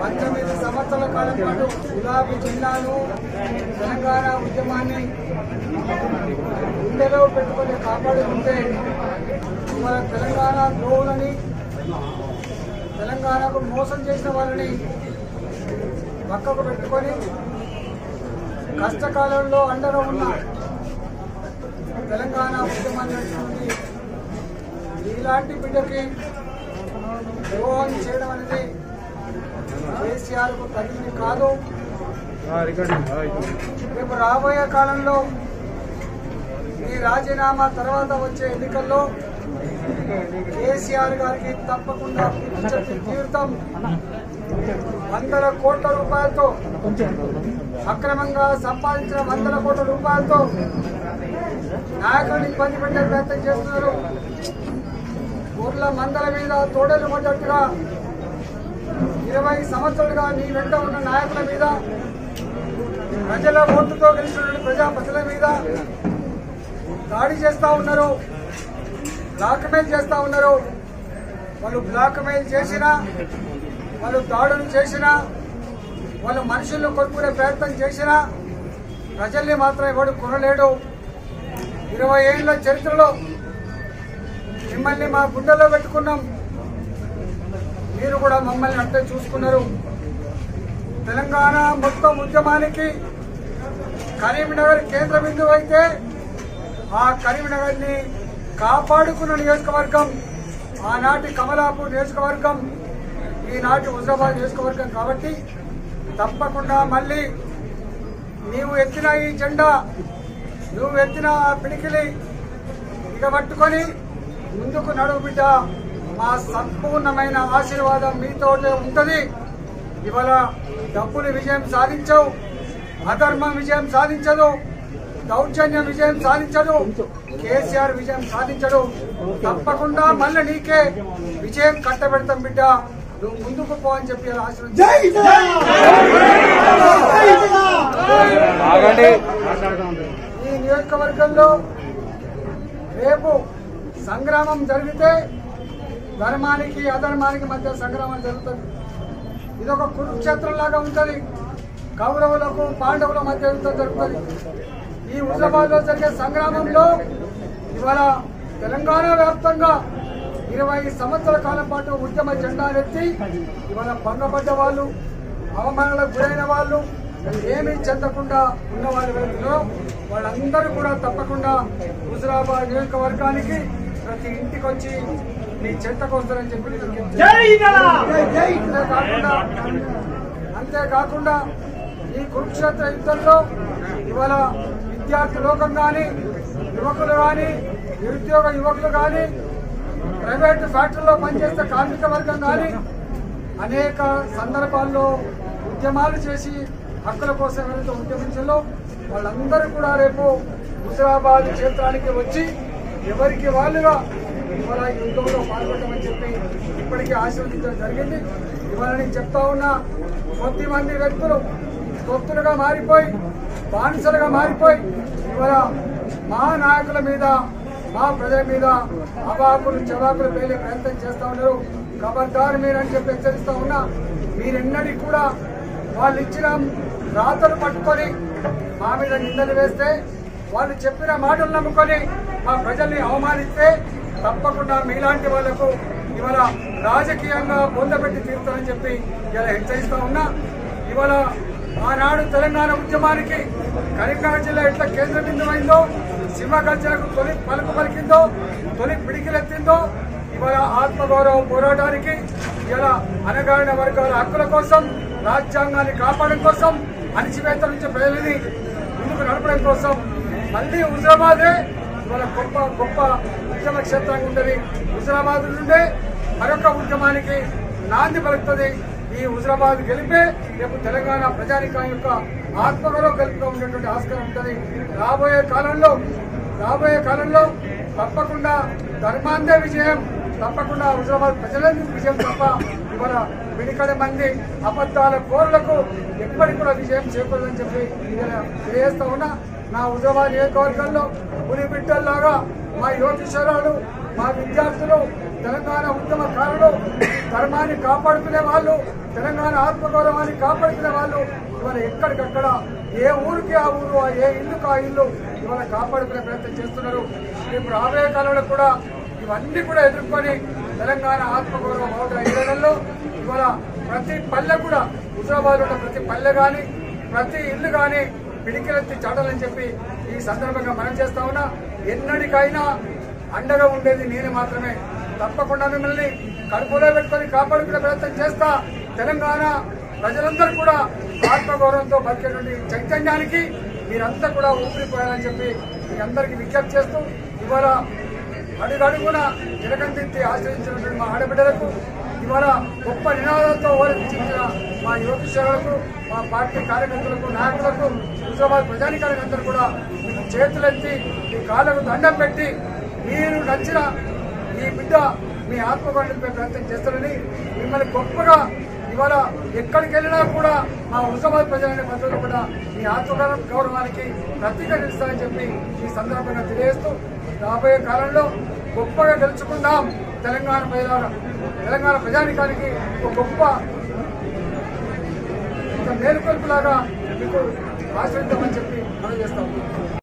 పంతొమ్మిది సంవత్సరాల కాలం పాటు గులాబీ జెండాను తెలంగాణ ఉద్యమాన్ని గుండెలో పెట్టుకొని కాపాడుకుంటే ఇవాళ తెలంగాణ ద్రోవులని తెలంగాణకు మోసం చేసిన వాళ్ళని పక్కకు పెట్టుకొని కష్టకాలంలో అండగా ఉన్న తెలంగాణ ఉద్యమాన్ని నడుపుతుంది ఇలాంటి బిడ్డకి ద్రోహం చేయడం అనేది కేసీఆర్కు తగినది కాదు రేపు రాబోయే కాలంలో ఈ రాజీనామా తర్వాత వచ్చే ఎన్నికల్లో కేసీఆర్ గారికి తప్పకుండా బుద్ధి చెప్పి తీరుతాం వందల కోట్ల రూపాయలతో అక్రమంగా సంపాదించిన వందల కోట్ల రూపాయలతో నాయకుడిని ఇబ్బంది పెట్టే ప్రయత్నం చేస్తున్నారు ఊర్ల మందల మీద తోడలు పడ్డట్టుగా ఇరవై సంవత్సరాలుగా నీ వెంట ఉన్న నాయకుల మీద ప్రజల ఓటుతో గెలిచినటువంటి ప్రజాప్రతిల మీద దాడి చేస్తా ఉన్నారు బ్లాక్ మెయిల్ చేస్తా ఉన్నారు వాళ్ళు బ్లాక్ మెయిల్ చేసినా వాళ్ళు దాడులు చేసినా వాళ్ళు మనుషులను కొనుక్కునే ప్రయత్నం చేసినా ప్రజల్ని మాత్రం ఎవడు కొనలేడు ఇరవై ఏళ్ల చరిత్రలో మిమ్మల్ని మా గుండెల్లో పెట్టుకున్నాం మీరు కూడా మమ్మల్ని అంటే చూసుకున్నారు తెలంగాణ మొత్తం ఉద్యమానికి కరీంనగర్ కేంద్ర బిందువు అయితే ఆ కరీంనగర్ని కాపాడుకున్న నియోజకవర్గం ఆనాటి కమలాపూర్ నియోజకవర్గం ఈనాటి హుజరాబాద్ నియోజకవర్గం కాబట్టి తప్పకుండా మళ్ళీ నీవు ఎత్తిన ఈ జెండా నువ్వు ఎత్తిన ఆ పిడికిలి ఇక పట్టుకొని ముందుకు నడువు బిడ్డ మా సంపూర్ణమైన ఆశీర్వాదం మీతోటే ఉంటది ఇవాళ డబ్బులు విజయం సాధించవు అధర్మం విజయం సాధించదు దౌర్జన్యం విజయం సాధించదు కేసీఆర్ విజయం సాధించడు తప్పకుండా మళ్ళీ నీకే విజయం కట్టబెడతాం బిడ్డ నువ్వు ముందుకు పో అని చెప్పి ఇలా ఆశీర్వదించారు ఈ నియోజకవర్గంలో రేపు సంగ్రామం జరిగితే ధర్మానికి అధర్మానికి మధ్య సంగ్రామం జరుగుతుంది ఇది ఒక కురుక్షేత్రం లాగా ఉంటుంది కౌరవులకు పాండవుల మధ్య యుద్ధం జరుగుతుంది ఈ హుజరాబాద్ లో జరిగే సంగ్రామంలో ఇవాళ తెలంగాణ వ్యాప్తంగా ఇరవై సంవత్సరాల కాలం పాటు ఉద్యమ జెండాలెత్తి ఇవాళ భంగపడ్డ వాళ్ళు అవమానాలకు గురైన వాళ్ళు ఏమీ చెందకుండా ఉన్న వాళ్ళు ఎవరున్నారో వాళ్ళందరూ కూడా తప్పకుండా హుజరాబాద్ నియోజకవర్గానికి ప్రతి ఇంటికి వచ్చి మీ చెంతకు వస్తారని చెప్పి నేను అంతేకాకుండా అంతేకాకుండా ఈ కురుక్షేత్ర యుద్ధంలో ఇవాళ విద్యార్థి లోకం కానీ యువకులు కానీ నిరుద్యోగ యువకులు కానీ ప్రైవేట్ ఫ్యాక్టరీలో పనిచేసే కార్మిక వర్గం కానీ అనేక సందర్భాల్లో ఉద్యమాలు చేసి హక్కుల కోసం ఎవరైతే ఉద్యమించాలో వాళ్ళందరూ కూడా రేపు హుజరాబాద్ క్షేత్రానికి వచ్చి ఎవరికి వాళ్ళుగా ఇవాళ ఈ యుద్ధంలో పాల్గొంటామని చెప్పి ఇప్పటికే ఆశీర్వదించడం జరిగింది ఇవాళ నేను చెప్తా ఉన్నా కొద్ది మంది వ్యక్తులు తొత్తులుగా మారిపోయి బానిసలుగా మారిపోయి ఇవాళ మా నాయకుల మీద మా ప్రజల మీద అవాకులు చవాకులు పేలే ప్రయత్నం చేస్తా ఉన్నారు ఖబర్దారు మీరని చెప్పి హెచ్చరిస్తా ఉన్నా మీరెన్నడికి కూడా వాళ్ళు ఇచ్చిన రాతలు పట్టుకొని మా మీద నిందలు వేస్తే వాళ్ళు చెప్పిన మాటలు నమ్ముకొని మా ప్రజల్ని అవమానిస్తే తప్పకుండా మీలాంటి వాళ్లకు ఇవాళ రాజకీయంగా పొందబెట్టి తీరుతానని చెప్పి ఇలా హెచ్చరిస్తా ఉన్నా ఇవాళ ఆనాడు తెలంగాణ ఉద్యమానికి కరీంనగర్ జిల్లా ఎట్లా కేంద్ర బిందువైందో సింహగర్జనకు తొలి పలుకు పలికిందో తొలి పిడికిలెత్తిందో ఇవాళ ఆత్మగౌరవ పోరాటానికి ఇలా అనగారిన వర్గాల హక్కుల కోసం రాజ్యాంగాన్ని కాపాడడం కోసం అణిచివేత నుంచి ప్రజలని ముందుకు నడపడం కోసం మళ్ళీ హుజరాబాదే ఇవాళ గొప్ప గొప్ప ఉద్యమ క్షేత్రంగా ఉంటుంది హుజరాబాద్ నుండే మరొక ఉద్యమానికి నాంది పలుకుతుంది ఈ హుజరాబాద్ గెలిపే రేపు తెలంగాణ ప్రజానికం యొక్క ఆత్మగౌరవ గెలుపుగా ఉండేటువంటి ఆస్కారం ఉంటుంది రాబోయే కాలంలో రాబోయే కాలంలో తప్పకుండా ధర్మాందే విజయం తప్పకుండా హుజరాబాద్ ప్రజలందరి విజయం తప్ప ఇవాళ విడికడ మంది అబద్ధాల కోరులకు ఎప్పటికి కూడా విజయం చేకూరదని చెప్పి ఇలా తెలియజేస్తా ఉన్నా నా హుజరాబాద్ నియోజకవర్గంలో పులి బిడ్డల్లాగా మా యువ కిషోరాలు మా విద్యార్థులు తెలంగాణ ఉద్యమకారులు ధర్మాన్ని కాపాడుకునే వాళ్ళు తెలంగాణ ఆత్మగౌరవాన్ని కాపాడుకునే వాళ్ళు ఇవాళ ఎక్కడికక్కడ ఏ ఊరికి ఆ ఊరు ఆ ఏ ఇల్లుకు ఆ ఇల్లు ఇవాళ కాపాడుకునే ప్రయత్నం చేస్తున్నారు రేపు రాబోయే కాలంలో కూడా ఇవన్నీ కూడా ఎదుర్కొని తెలంగాణ ఆత్మగౌరవ బావుట ఏడలలో ఇవాళ ప్రతి పల్లె కూడా హుజరాబాద్ ఉన్న ప్రతి పల్లె కానీ ప్రతి ఇల్లు కానీ పిడికిలెత్తి చాటాలని చెప్పి ఈ సందర్భంగా మనం చేస్తా ఉన్నా ఎన్నటికైనా అండగా ఉండేది నేను మాత్రమే తప్పకుండా మిమ్మల్ని కడుపులో పెట్టుకొని కాపాడుకునే ప్రయత్నం చేస్తా తెలంగాణ ప్రజలందరూ కూడా ఆత్మగౌరవంతో బతికేటువంటి చైతన్యానికి మీరంతా కూడా ఊపిరిపోయాలని చెప్పి మీ అందరికీ విజ్ఞప్తి చేస్తూ ఇవాళ అడుగడుగున జనకందించి ఆశ్రయించినటువంటి మా ఆడబిడ్డలకు ఇవాళ గొప్ప నినాదాలతో ఓడించిన మా యువత సేవలకు మా పార్టీ కార్యకర్తలకు నాయకులకు హుజరాబాద్ ప్రజానికానికి అందరూ కూడా మీకు చేతులెత్తి మీ కాళ్ళకు దండం పెట్టి మీరు నచ్చిన ఈ బిడ్డ మీ ఆత్మగౌరవంపై ప్రయత్నం చేస్తారని మిమ్మల్ని గొప్పగా ఇవాళ ఎక్కడికి వెళ్ళినా కూడా మా హుజరాబాద్ ప్రజలని ప్రజలు కూడా మీ ఆత్మగౌరవ గౌరవానికి ప్రతీక నిలుస్తారని చెప్పి ఈ సందర్భంగా తెలియజేస్తూ రాబోయే కాలంలో గొప్పగా గెలుచుకుందాం తెలంగాణ ప్రజల తెలంగాణ ప్రజానికానికి ఒక గొప్ప ఒక మేలుకొల్పులాగా మీకు ఆశ్రయిద్దామని చెప్పి మనం చేస్తాం